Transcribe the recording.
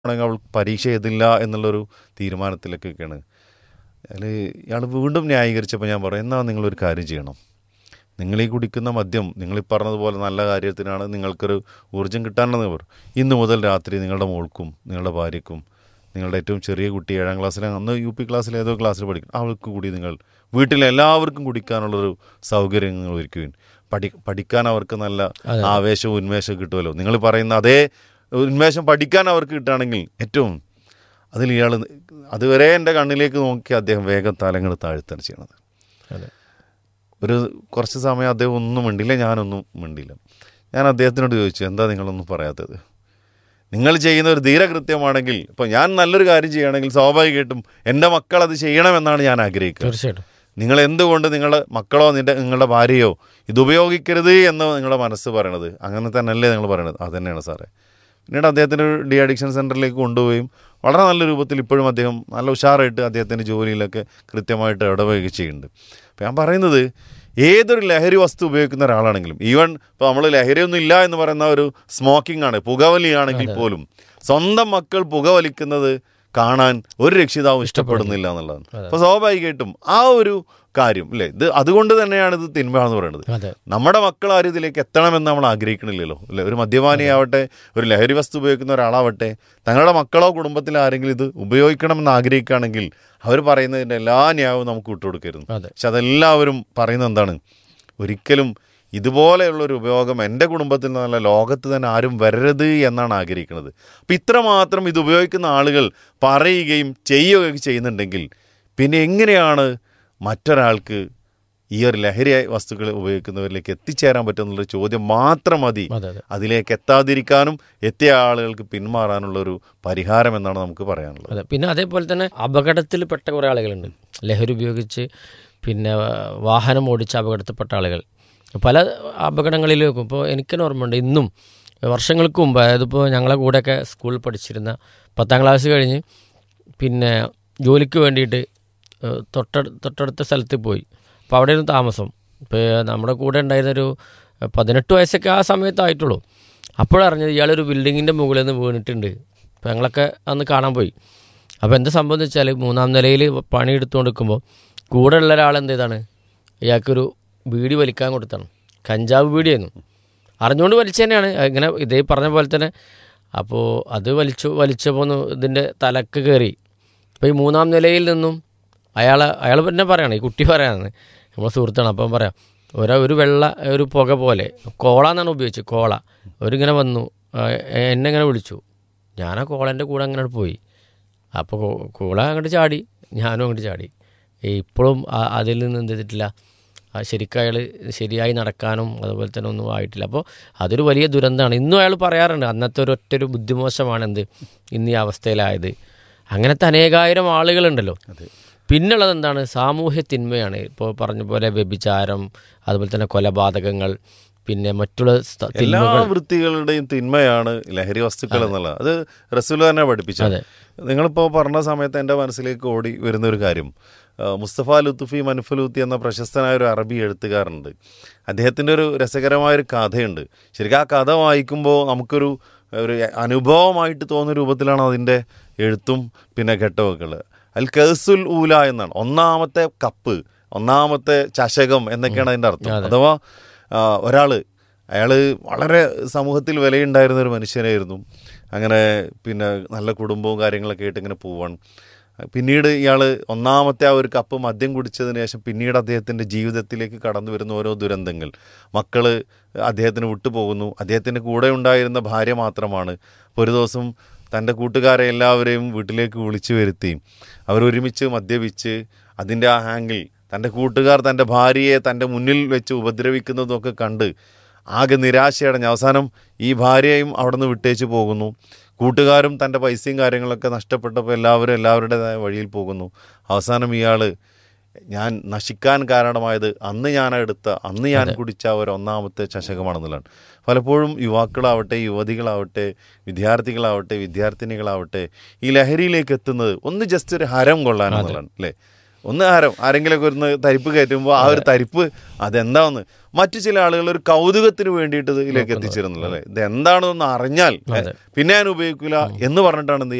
ആണെങ്കിൽ അവൾ പരീക്ഷ എഴുതില്ല എന്നുള്ളൊരു തീരുമാനത്തിലേക്കൊക്കെയാണ് അതിൽ ഇയാൾ വീണ്ടും ന്യായീകരിച്ചപ്പോൾ ഞാൻ പറയും എന്നാൽ നിങ്ങളൊരു കാര്യം ചെയ്യണം നിങ്ങൾ ഈ കുടിക്കുന്ന മദ്യം നിങ്ങൾ ഈ പറഞ്ഞതുപോലെ നല്ല കാര്യത്തിനാണ് നിങ്ങൾക്കൊരു ഊർജ്ജം കിട്ടാനെന്ന് പറയും ഇന്ന് മുതൽ രാത്രി നിങ്ങളുടെ മോൾക്കും നിങ്ങളുടെ ഭാര്യയ്ക്കും നിങ്ങളുടെ ഏറ്റവും ചെറിയ കുട്ടി ഏഴാം ക്ലാസ്സിലെ അന്ന് യു പി ക്ലാസ്സിൽ ഏതോ ക്ലാസ്സിൽ പഠിക്കും അവൾക്ക് കൂടി നിങ്ങൾ വീട്ടിലെ എല്ലാവർക്കും കുടിക്കാനുള്ളൊരു സൗകര്യം നിങ്ങൾ ഒരുക്കുകയും പഠി പഠിക്കാൻ അവർക്ക് നല്ല ആവേശവും ഉന്മേഷവും കിട്ടുമല്ലോ നിങ്ങൾ പറയുന്ന അതേ ഉന്മേഷം പഠിക്കാൻ അവർക്ക് കിട്ടുകയാണെങ്കിൽ ഏറ്റവും അതിൽ ഇയാൾ അതുവരെ എൻ്റെ കണ്ണിലേക്ക് നോക്കി അദ്ദേഹം വേഗം തലങ്ങൾ താഴ്ത്താണ് ചെയ്യണത് അതെ ഒരു കുറച്ച് സമയം അദ്ദേഹം ഒന്നും മിണ്ടില്ല ഞാനൊന്നും മിണ്ടില്ല ഞാൻ അദ്ദേഹത്തിനോട് ചോദിച്ചു എന്താ നിങ്ങളൊന്നും പറയാത്തത് നിങ്ങൾ ചെയ്യുന്ന ഒരു ധീരകൃത്യമാണെങ്കിൽ ഇപ്പോൾ ഞാൻ നല്ലൊരു കാര്യം ചെയ്യുകയാണെങ്കിൽ സ്വാഭാവികമായിട്ടും എൻ്റെ മക്കൾ അത് ചെയ്യണമെന്നാണ് ഞാൻ ആഗ്രഹിക്കുന്നത് തീർച്ചയായിട്ടും നിങ്ങൾ എന്തുകൊണ്ട് നിങ്ങളുടെ മക്കളോ നിന്റെ നിങ്ങളുടെ ഭാര്യയോ ഇത് ഉപയോഗിക്കരുത് എന്ന് നിങ്ങളുടെ മനസ്സ് പറയണത് അങ്ങനെ തന്നെയല്ലേ നിങ്ങൾ പറയണത് അത് തന്നെയാണ് സാറേ പിന്നീട് അദ്ദേഹത്തിന് ഒരു ഡി അഡിക്ഷൻ സെൻറ്ററിലേക്ക് കൊണ്ടുപോവുകയും വളരെ നല്ല രൂപത്തിൽ ഇപ്പോഴും അദ്ദേഹം നല്ല ഉഷാറായിട്ട് അദ്ദേഹത്തിൻ്റെ ജോലിയിലൊക്കെ കൃത്യമായിട്ട് ഇടപെടുകയും ചെയ്യുന്നുണ്ട് അപ്പോൾ ഞാൻ പറയുന്നത് ഏതൊരു ലഹരി വസ്തു ഉപയോഗിക്കുന്ന ഒരാളാണെങ്കിലും ഈവൻ ഇപ്പോൾ നമ്മൾ ലഹരിയൊന്നും ഇല്ല എന്ന് പറയുന്ന ഒരു സ്മോക്കിംഗ് ആണ് പുകവലിയാണെങ്കിൽ പോലും സ്വന്തം മക്കൾ പുകവലിക്കുന്നത് കാണാൻ ഒരു രക്ഷിതാവും ഇഷ്ടപ്പെടുന്നില്ല എന്നുള്ളതാണ് അപ്പോൾ സ്വാഭാവികമായിട്ടും ആ ഒരു കാര്യം അല്ലേ ഇത് അതുകൊണ്ട് തന്നെയാണ് ഇത് തിന്മയാണെന്ന് പറയുന്നത് അതെ നമ്മുടെ മക്കൾ ആരും ഇതിലേക്ക് എത്തണമെന്ന് നമ്മൾ ആഗ്രഹിക്കണില്ലല്ലോ അല്ലേ ഒരു മദ്യപാനിയാവട്ടെ ഒരു ലഹരി വസ്തു ഉപയോഗിക്കുന്ന ഒരാളാവട്ടെ തങ്ങളുടെ മക്കളോ കുടുംബത്തിലോ ആരെങ്കിലും ഇത് ഉപയോഗിക്കണമെന്ന് ആഗ്രഹിക്കുകയാണെങ്കിൽ അവർ പറയുന്നതിൻ്റെ എല്ലാ ന്യായവും നമുക്ക് വിട്ടുകൊടുക്കരുത് അതെ പക്ഷെ അതെല്ലാവരും പറയുന്നത് എന്താണ് ഒരിക്കലും ഇതുപോലെയുള്ളൊരു ഉപയോഗം എൻ്റെ കുടുംബത്തിൽ നിന്നല്ല ലോകത്ത് തന്നെ ആരും വരരുത് എന്നാണ് ആഗ്രഹിക്കുന്നത് അപ്പം ഇത്രമാത്രം ഇത് ഉപയോഗിക്കുന്ന ആളുകൾ പറയുകയും ചെയ്യുകയും ചെയ്യുന്നുണ്ടെങ്കിൽ പിന്നെ എങ്ങനെയാണ് മറ്റൊരാൾക്ക് ഈ ഒരു ലഹരി വസ്തുക്കൾ ഉപയോഗിക്കുന്നവരിലേക്ക് എത്തിച്ചേരാൻ പറ്റുമെന്നുള്ള ചോദ്യം മാത്രം മതി അതെ അതെ അതിലേക്ക് എത്താതിരിക്കാനും എത്തിയ ആളുകൾക്ക് പിന്മാറാനുള്ള ഒരു പരിഹാരം എന്നാണ് നമുക്ക് പറയാനുള്ളത് അതെ പിന്നെ അതേപോലെ തന്നെ അപകടത്തിൽപ്പെട്ട കുറേ ആളുകളുണ്ട് ലഹരി ഉപയോഗിച്ച് പിന്നെ വാഹനം ഓടിച്ച് അപകടത്തിൽപ്പെട്ട ആളുകൾ പല അപകടങ്ങളിലേക്കും ഇപ്പോൾ എനിക്കെന്നെ ഓർമ്മയുണ്ട് ഇന്നും വർഷങ്ങൾക്ക് മുമ്പ് അതായത് ഇപ്പോൾ ഞങ്ങളെ കൂടെയൊക്കെ സ്കൂളിൽ പഠിച്ചിരുന്ന പത്താം ക്ലാസ് കഴിഞ്ഞ് പിന്നെ ജോലിക്ക് വേണ്ടിയിട്ട് ഏഹ്, തൊട്ട തൊട്ടടുത്ത സ്ഥലത്ത് പോയി അപ്പോൾ അവിടെയായിരുന്നു താമസം ഇപ്പോൾ നമ്മുടെ കൂടെ ഉണ്ടായിരുന്നൊരു പതിനെട്ട് വയസ്സൊക്കെ ആ സമയത്തായിട്ടുള്ളൂ അപ്പോഴറിഞ്ഞത് ഇയാളൊരു ബിൽഡിങ്ങിൻ്റെ മുകളിൽ നിന്ന് വീണിട്ടുണ്ട് അപ്പോൾ ഞങ്ങളൊക്കെ അന്ന് കാണാൻ പോയി അപ്പോൾ എന്താ സംഭവം എന്ന് വെച്ചാൽ മൂന്നാം നിലയിൽ പണിയെടുത്തുകൊണ്ട് നിൽക്കുമ്പോൾ കൂടെ ഉള്ള ഒരാൾ എന്ത് ചെയ്താണ് ഇയാൾക്കൊരു ബീഡി വലിക്കാൻ കൊടുത്താണ് കഞ്ചാവ് ബീഡിയായിരുന്നു അറിഞ്ഞുകൊണ്ട് വലിച്ചു തന്നെയാണ് ഇങ്ങനെ ഇതേ പറഞ്ഞ പോലെ തന്നെ അപ്പോൾ അത് വലിച്ചു വലിച്ചപ്പോൾ ഒന്ന് ഇതിൻ്റെ തലക്ക് കയറി അപ്പോൾ ഈ മൂന്നാം നിലയിൽ നിന്നും അയാൾ അയാൾ പിന്നെ പറയാണ് ഈ കുട്ടി പറയാണ് നമ്മളെ സുഹൃത്താണ് അപ്പം പറയാം ഒരു ഒരു വെള്ള ഒരു പുക പോലെ കോള എന്നാണ് ഉപയോഗിച്ചത് കോള അവരിങ്ങനെ വന്നു ആ, എന്നെ ഇങ്ങനെ വിളിച്ചു ഞാൻ ആ കോളൻ്റെ കൂടെ അങ്ങനെ പോയി അപ്പോൾ കോ- കൂള അങ്ങോട്ട് ചാടി ഞാനും അങ്ങോട്ട് ചാടി ഇപ്പോഴും ആ- അതിൽ നിന്ന് എന്ത് ചെയ്തിട്ടില്ല ആ ശരിക്കും അയാൾ ശരിയായി നടക്കാനും അതുപോലെ തന്നെ ഒന്നും ആയിട്ടില്ല അപ്പോൾ അതൊരു വലിയ ദുരന്തമാണ് ഇന്നും അയാൾ പറയാറുണ്ട് അന്നത്തെ ഒരു ഒറ്റൊരു ബുദ്ധിമോശമാണ് എന്ത് ഇന്ന് ഈ അവസ്ഥയിലായത് അങ്ങനത്തെ അനേകായിരം ആളുകളുണ്ടല്ലോ പിന്നുള്ളത് എന്താണ് സാമൂഹ്യ തിന്മയാണ് ഇപ്പോൾ പറഞ്ഞ പോലെ വ്യഭിചാരം അതുപോലെ തന്നെ കൊലപാതകങ്ങൾ പിന്നെ മറ്റുള്ള സ്ഥ- എല്ലാ തിന്മകൾ വൃത്തികളുടെയും തിന്മയാണ് ലഹരി വസ്തുക്കൾ എന്നുള്ളത് അത് റസൂൽ തന്നെ പഠിപ്പിച്ചു അതെ. നിങ്ങളിപ്പോൾ പറഞ്ഞ സമയത്ത് എൻ്റെ മനസ്സിലേക്ക് ഓടി വരുന്ന ഒരു കാര്യം ആ, മുസ്തഫ ലുത്തുഫി മനുഫലൂത്തി എന്ന പ്രശസ്തനായ ഒരു അറബി എഴുത്തുകാരനുണ്ട് അദ്ദേഹത്തിൻ്റെ ഒരു രസകരമായൊരു കഥയുണ്ട് ശരിക്കും ആ കഥ വായിക്കുമ്പോൾ നമുക്കൊരു ഒരു അനുഭവമായിട്ട് തോന്നുന്ന രൂപത്തിലാണ് അതിൻ്റെ എഴുത്തും പിന്നെ ഘട്ടമൊക്കെ അൽ കസുൽ ഊല എന്നാണ് ഒന്നാമത്തെ കപ്പ് ഒന്നാമത്തെ ചഷകം എന്നൊക്കെയാണ് അതിൻ്റെ അർത്ഥം അഥവാ ഒരാൾ അയാൾ വളരെ സമൂഹത്തിൽ വിലയുണ്ടായിരുന്ന ഒരു മനുഷ്യനായിരുന്നു അങ്ങനെ പിന്നെ നല്ല കുടുംബവും കാര്യങ്ങളൊക്കെ ആയിട്ട് ഇങ്ങനെ പോവാണ് പിന്നീട് ഇയാൾ ഒന്നാമത്തെ ആ ഒരു കപ്പ് മദ്യം കുടിച്ചതിന് ശേഷം പിന്നീട് അദ്ദേഹത്തിൻ്റെ ജീവിതത്തിലേക്ക് കടന്നു വരുന്ന ഓരോ ദുരന്തങ്ങൾ മക്കൾ അദ്ദേഹത്തിന് വിട്ടുപോകുന്നു അദ്ദേഹത്തിൻ്റെ കൂടെ ഉണ്ടായിരുന്ന ഭാര്യ മാത്രമാണ് അപ്പോൾ ഒരു ദിവസം തൻ്റെ കൂട്ടുകാരെ എല്ലാവരെയും വീട്ടിലേക്ക് വിളിച്ചു വരുത്തി അവരൊരുമിച്ച് മദ്യപിച്ച് അതിൻ്റെ ആ ഹാങ്ങിൽ തൻ്റെ കൂട്ടുകാർ തൻ്റെ ഭാര്യയെ തൻ്റെ മുന്നിൽ വെച്ച് ഉപദ്രവിക്കുന്നതൊക്കെ കണ്ട് ആകെ നിരാശയടഞ്ഞ് അവസാനം ഈ ഭാര്യയും അവിടെ നിന്ന് വിട്ടേച്ച് പോകുന്നു കൂട്ടുകാരും തൻ്റെ പൈസയും കാര്യങ്ങളൊക്കെ നഷ്ടപ്പെട്ടപ്പോൾ എല്ലാവരും എല്ലാവരുടേതായ വഴിയിൽ പോകുന്നു അവസാനം ഇയാൾ ഞാൻ നശിക്കാൻ കാരണമായത് അന്ന് ഞാൻ എടുത്ത അന്ന് ഞാൻ കുടിച്ച ഒരു ഒന്നാമത്തെ ചഷകമാണെന്നുള്ളതാണ് പലപ്പോഴും യുവാക്കളാവട്ടെ യുവതികളാവട്ടെ വിദ്യാർത്ഥികളാവട്ടെ വിദ്യാർത്ഥിനികളാവട്ടെ ഈ ലഹരിയിലേക്ക് എത്തുന്നത് ഒന്ന് ജസ്റ്റ് ഒരു ഹരം കൊള്ളാനെന്നുള്ളതാണ് അല്ലേ ഒന്ന് ആരം ആരെങ്കിലുമൊക്കെ ഒരു തരിപ്പ് കയറ്റുമ്പോൾ ആ ഒരു തരിപ്പ് അതെന്താന്ന് മറ്റു ചില ആളുകൾ ഒരു കൗതുകത്തിന് വേണ്ടിയിട്ട് ഇതിലേക്ക് എത്തിച്ചിരുന്നില്ല അല്ലേ ഇത് എന്താണെന്ന് അറിഞ്ഞാൽ പിന്നെ ഞാൻ ഉപയോഗിക്കില്ല എന്ന് പറഞ്ഞിട്ടാണ് എന്ത് ചെയ്യുക